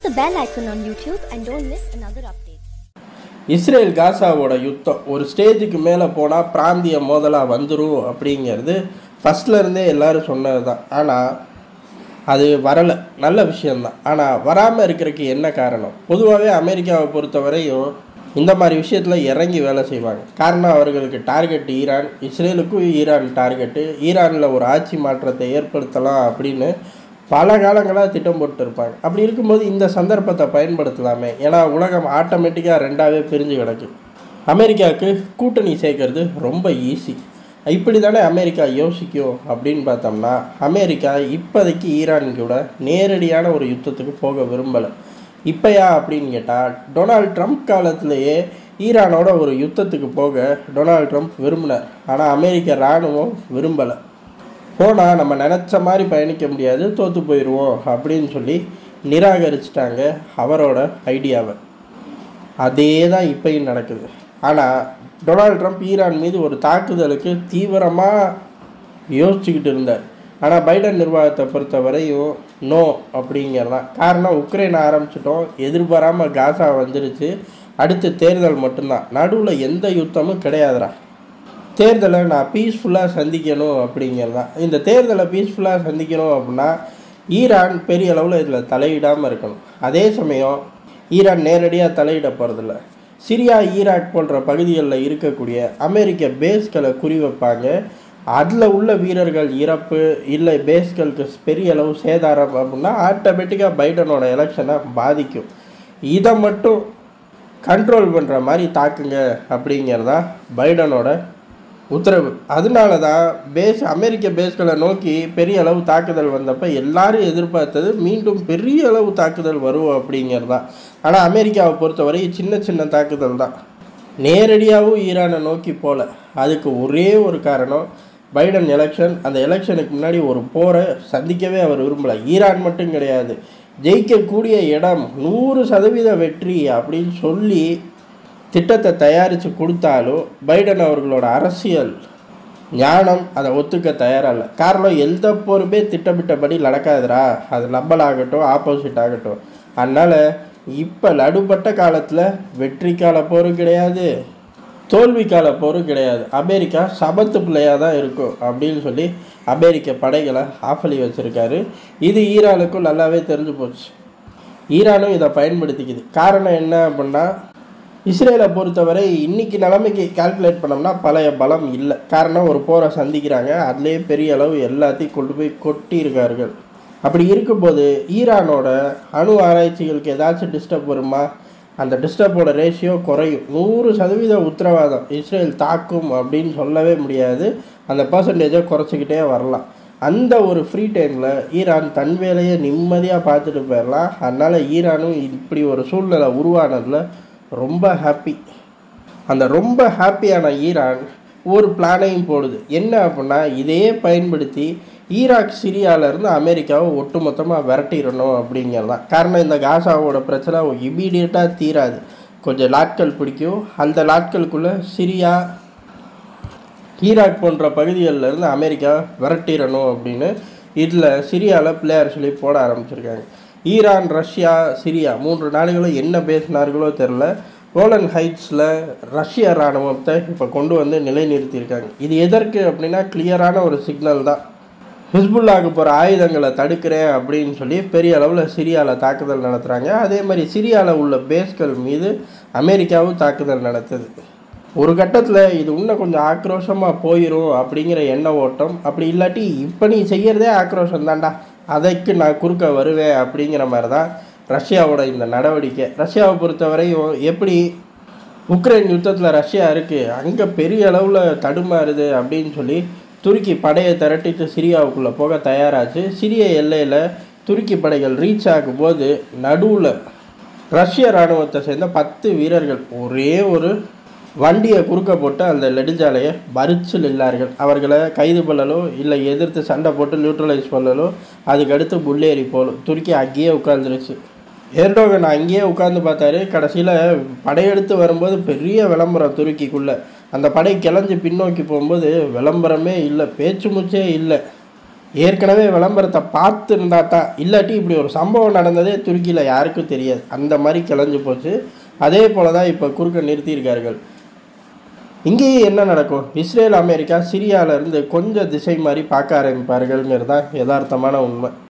the bell icon on YouTube and don't miss another update. Israel காசாவோட யுத்தம் ஒரு ஸ்டேஜுக்கு மேலே போனால் பிராந்திய மோதலாக வந்துடும் அப்படிங்கிறது ஃபஸ்ட்ல இருந்தே எல்லாரும் சொன்னது தான் ஆனால் அது வரலை நல்ல விஷயந்தான் ஆனால் வராமல் இருக்கிறதுக்கு என்ன காரணம் பொதுவாகவே அமெரிக்காவை பொறுத்தவரையும் இந்த மாதிரி விஷயத்தில் இறங்கி வேலை செய்வாங்க காரணம் அவர்களுக்கு டார்கெட் ஈரான் இஸ்ரேலுக்கும் ஈரான் டார்கெட்டு ஈரானில் ஒரு ஆட்சி மாற்றத்தை ஏற்படுத்தலாம் அப்படின்னு பல காலங்களாக திட்டம் போட்டு இருப்பாங்க அப்படி இருக்கும்போது இந்த சந்தர்ப்பத்தை பயன்படுத்தலாமே ஏன்னா உலகம் ஆட்டோமேட்டிக்காக ரெண்டாவே பிரிஞ்சு கிடக்கு அமெரிக்காவுக்கு கூட்டணி சேர்க்கறது ரொம்ப ஈஸி இப்படி தானே அமெரிக்கா யோசிக்கும் அப்படின்னு பார்த்தோம்னா அமெரிக்கா இப்போதைக்கு ஈரான் கூட நேரடியான ஒரு யுத்தத்துக்கு போக விரும்பலை இப்போயா அப்படின்னு கேட்டால் டொனால்ட் ட்ரம்ப் காலத்திலேயே ஈரானோட ஒரு யுத்தத்துக்கு போக டொனால்ட் ட்ரம்ப் விரும்பினார் ஆனால் அமெரிக்க இராணுவம் விரும்பலை போனால் நம்ம நினச்ச மாதிரி பயணிக்க முடியாது தோற்று போயிடுவோம் அப்படின்னு சொல்லி நிராகரிச்சிட்டாங்க அவரோட ஐடியாவை அதே தான் இப்பயும் நடக்குது ஆனால் டொனால்ட் ட்ரம்ப் ஈரான் மீது ஒரு தாக்குதலுக்கு தீவிரமாக யோசிச்சுக்கிட்டு இருந்தார் ஆனால் பைடன் நிர்வாகத்தை பொறுத்த வரையும் நோ அப்படிங்கிறதான் காரணம் உக்ரைன் ஆரம்பிச்சிட்டோம் எதிர்பாராமல் காசா வந்துருச்சு அடுத்து தேர்தல் மட்டும்தான் நடுவில் எந்த யுத்தமும் கிடையாதுடா தேர்தலை நான் பீஸ்ஃபுல்லாக சந்திக்கணும் அப்படிங்கிறது தான் இந்த தேர்தலை பீஸ்ஃபுல்லாக சந்திக்கணும் அப்படின்னா ஈரான் பெரிய அளவில் இதில் தலையிடாமல் இருக்கணும் அதே சமயம் ஈரான் நேரடியாக தலையிட போகிறதில்ல சிரியா ஈராக் போன்ற பகுதிகளில் இருக்கக்கூடிய அமெரிக்க பேஸ்களை குறிவைப்பாங்க அதில் உள்ள வீரர்கள் இறப்பு இல்லை பேஸ்களுக்கு பெரிய அளவு சேதாரம் அப்படின்னா ஆட்டோமேட்டிக்காக பைடனோட எலெக்ஷனை பாதிக்கும் இதை மட்டும் கண்ட்ரோல் பண்ணுற மாதிரி தாக்குங்க அப்படிங்கிறதா பைடனோட உத்தரவு அதனால தான் பேஸ் அமெரிக்க பேஸ்களை நோக்கி பெரிய அளவு தாக்குதல் வந்தப்போ எல்லாரும் எதிர்பார்த்தது மீண்டும் பெரிய அளவு தாக்குதல் வரும் அப்படிங்கிறது தான் ஆனால் அமெரிக்காவை பொறுத்தவரை சின்ன சின்ன தாக்குதல் தான் நேரடியாகவும் ஈரானை நோக்கி போகல அதுக்கு ஒரே ஒரு காரணம் பைடன் எலெக்ஷன் அந்த எலெக்ஷனுக்கு முன்னாடி ஒரு போரை சந்திக்கவே அவர் விரும்பலை ஈரான் மட்டும் கிடையாது ஜெயிக்கக்கூடிய இடம் நூறு சதவீத வெற்றி அப்படின்னு சொல்லி திட்டத்தை தயாரித்து கொடுத்தாலும் பைடன் அவர்களோட அரசியல் ஞானம் அதை ஒத்துக்க தயாராக இல்லை காரணம் எந்த போருமே திட்டமிட்டபடி நடக்காதுடா அது நம்மளாகட்டும் ஆப்போசிட் ஆகட்டும் அதனால் இப்போ நடுப்பட்ட காலத்தில் வெற்றி கால போரும் கிடையாது தோல்வி கால போரும் கிடையாது அமெரிக்கா சபத்து பிள்ளையாக தான் இருக்கும் அப்படின்னு சொல்லி அமெரிக்க படைகளை ஆஃபலி வச்சுருக்காரு இது ஈரானுக்கும் நல்லாவே தெரிஞ்சு போச்சு ஈரானும் இதை பயன்படுத்திக்குது காரணம் என்ன அப்படின்னா இஸ்ரேலை பொறுத்தவரை இன்னைக்கு நிலைமைக்கு கால்குலேட் பண்ணோம்னா பழைய பலம் இல்லை காரணம் ஒரு போரை சந்திக்கிறாங்க அதுலேயே பெரிய அளவு எல்லாத்தையும் கொண்டு போய் கொட்டியிருக்கார்கள் அப்படி இருக்கும்போது ஈரானோட அணு ஆராய்ச்சிகளுக்கு ஏதாச்சும் டிஸ்டர்ப் வருமா அந்த டிஸ்டர்போட ரேஷியோ குறையும் நூறு சதவீத உத்தரவாதம் இஸ்ரேல் தாக்கும் அப்படின்னு சொல்லவே முடியாது அந்த பர்சன்டேஜை குறைச்சிக்கிட்டே வரலாம் அந்த ஒரு ஃப்ரீ டைமில் ஈரான் தன் வேலையை நிம்மதியாக பார்த்துட்டு போயிடலாம் அதனால் ஈரானும் இப்படி ஒரு சூழ்நிலை உருவானதில் ரொம்ப ஹாப்பி அந்த ரொம்ப ஹாப்பியான ஈரான் ஒரு பிளானையும் போடுது என்ன அப்படின்னா இதையே பயன்படுத்தி ஈராக் சிரியாவிலேருந்து அமெரிக்காவை ஒட்டுமொத்தமாக விரட்டிடணும் அப்படிங்கிறதான் காரணம் இந்த காசாவோட பிரச்சனை இமீடியட்டாக தீராது கொஞ்சம் நாட்கள் பிடிக்கும் அந்த நாட்களுக்குள்ளே சிரியா ஈராக் போன்ற பகுதிகளில் இருந்து அமெரிக்கா விரட்டிடணும் அப்படின்னு இதில் சிரியாவில் பிளேயர் சொல்லி போட ஆரம்பிச்சிருக்காங்க ஈரான் ரஷ்யா சிரியா மூன்று நாடுகளும் என்ன பேசினார்களோ தெரில கோலன் ஹைட்ஸில் ரஷ்ய இராணுவத்தை இப்போ கொண்டு வந்து நிலைநிறுத்தியிருக்காங்க இது எதற்கு அப்படின்னா கிளியரான ஒரு சிக்னல் தான் ஹிஸ்புல்லாவுக்கு போகிற ஆயுதங்களை தடுக்கிறேன் அப்படின்னு சொல்லி பெரிய அளவில் சிரியாவில் தாக்குதல் நடத்துகிறாங்க அதே மாதிரி சிரியாவில் உள்ள பேஸ்கள் மீது அமெரிக்காவும் தாக்குதல் நடத்துது ஒரு கட்டத்தில் இது இன்னும் கொஞ்சம் ஆக்ரோஷமாக போயிடும் அப்படிங்கிற எண்ண ஓட்டம் அப்படி இல்லாட்டி இப்போ நீ செய்கிறதே ஆக்ரோஷம் தான்டா அதைக்கு நான் குறுக்க வருவேன் அப்படிங்கிற மாதிரி தான் ரஷ்யாவோட இந்த நடவடிக்கை ரஷ்யாவை பொறுத்தவரையும் எப்படி உக்ரைன் யுத்தத்தில் ரஷ்யா இருக்குது அங்கே பெரிய அளவில் தடுமாறுது அப்படின்னு சொல்லி துருக்கி படையை திரட்டிட்டு சிரியாவுக்குள்ளே போக தயாராச்சு சிரிய எல்லையில் துருக்கி படைகள் ரீச் ஆகும்போது நடுவில் ரஷ்ய இராணுவத்தை சேர்ந்த பத்து வீரர்கள் ஒரே ஒரு வண்டியை குறுக்க போட்டு அந்த நெடுஞ்சாலையை மறிச்சு நின்றார்கள் அவர்களை கைது பண்ணலோ இல்லை எதிர்த்து சண்டை போட்டு நியூட்ரலைஸ் பண்ணலோ அதுக்கடுத்து முன்னேறி போகணும் துருக்கி அங்கேயே உட்காந்துருச்சு எர்டோகன் அங்கேயே உட்காந்து பார்த்தாரு கடைசியில் படையெடுத்து வரும்போது பெரிய விளம்பரம் துருக்கிக்குள்ளே அந்த படை கிளஞ்சி பின்னோக்கி போகும்போது விளம்பரமே இல்லை பேச்சு மூச்சே இல்லை ஏற்கனவே விளம்பரத்தை பார்த்துருந்தா தான் இல்லாட்டி இப்படி ஒரு சம்பவம் நடந்ததே துருக்கியில் யாருக்கும் தெரியாது அந்த மாதிரி கிளஞ்சு போச்சு அதே போல தான் இப்போ குறுக்க நிறுத்தியிருக்கார்கள் இங்கேயும் என்ன நடக்கும் இஸ்ரேல் அமெரிக்கா சிரியாவிலேருந்து கொஞ்சம் திசை மாதிரி பார்க்க ஆரம்பிப்பார்கள்ங்கிறது தான் யதார்த்தமான உண்மை